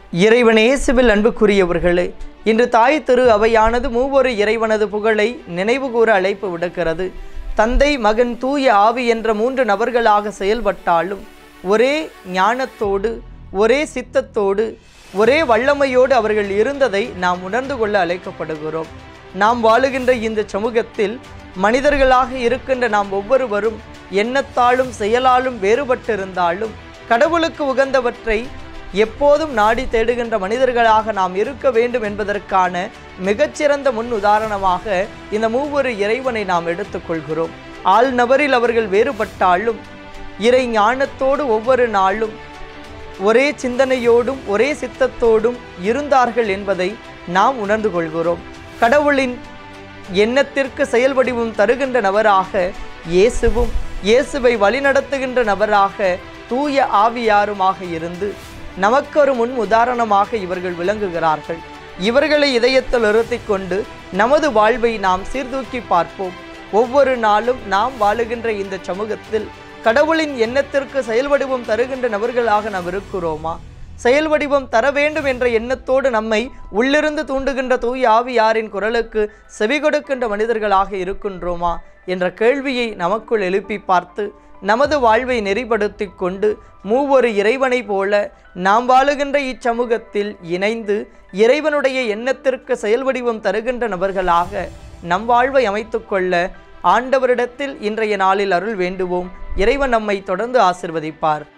இறைவன் இயேசுவில் அன்புக்குரியவர்களே இன்று தாய் திரு அவையானது மூவொரு இறைவனது புகழை நினைவுகூர அழைப்பு விடுக்கிறது தந்தை மகன் தூய ஆவி என்ற மூன்று நபர்களாக செயல்பட்டாலும் ஒரே ஞானத்தோடு ஒரே சித்தத்தோடு ஒரே வல்லமையோடு அவர்கள் இருந்ததை நாம் உணர்ந்து கொள்ள அழைக்கப்படுகிறோம் நாம் வாழுகின்ற இந்த சமூகத்தில் மனிதர்களாக இருக்கின்ற நாம் ஒவ்வொருவரும் எண்ணத்தாலும் செயலாலும் வேறுபட்டிருந்தாலும் கடவுளுக்கு உகந்தவற்றை எப்போதும் நாடி தேடுகின்ற மனிதர்களாக நாம் இருக்க வேண்டும் என்பதற்கான மிகச்சிறந்த முன் உதாரணமாக இந்த மூவொரு இறைவனை நாம் எடுத்துக்கொள்கிறோம் ஆள் நபரில் அவர்கள் வேறுபட்டாலும் இறை ஞானத்தோடு ஒவ்வொரு நாளும் ஒரே சிந்தனையோடும் ஒரே சித்தத்தோடும் இருந்தார்கள் என்பதை நாம் உணர்ந்து கொள்கிறோம் கடவுளின் எண்ணத்திற்கு செயல் வடிவம் தருகின்ற நபராக இயேசுவும் இயேசுவை வழிநடத்துகின்ற நபராக தூய ஆவியாருமாக இருந்து நமக்கு ஒரு முன் உதாரணமாக இவர்கள் விளங்குகிறார்கள் இவர்களை இதயத்தில் நிறுத்திக் கொண்டு நமது வாழ்வை நாம் சீர்தூக்கி பார்ப்போம் ஒவ்வொரு நாளும் நாம் வாழுகின்ற இந்த சமூகத்தில் கடவுளின் எண்ணத்திற்கு செயல் வடிவம் தருகின்ற நபர்களாக நாம் இருக்கிறோமா செயல் வடிவம் தர வேண்டும் என்ற எண்ணத்தோடு நம்மை உள்ளிருந்து தூண்டுகின்ற தூய ஆவியாரின் குரலுக்கு செவி கொடுக்கின்ற மனிதர்களாக இருக்கின்றோமா என்ற கேள்வியை நமக்குள் எழுப்பி பார்த்து நமது வாழ்வை நெறிப்படுத்தி கொண்டு மூவொரு இறைவனை போல நாம் வாழுகின்ற இச்சமூகத்தில் இணைந்து இறைவனுடைய எண்ணத்திற்கு செயல் வடிவம் தருகின்ற நபர்களாக நம் வாழ்வை அமைத்துக்கொள்ள ஆண்டவரிடத்தில் இன்றைய நாளில் அருள் வேண்டுவோம் இறைவன் நம்மை தொடர்ந்து ஆசிர்வதிப்பார்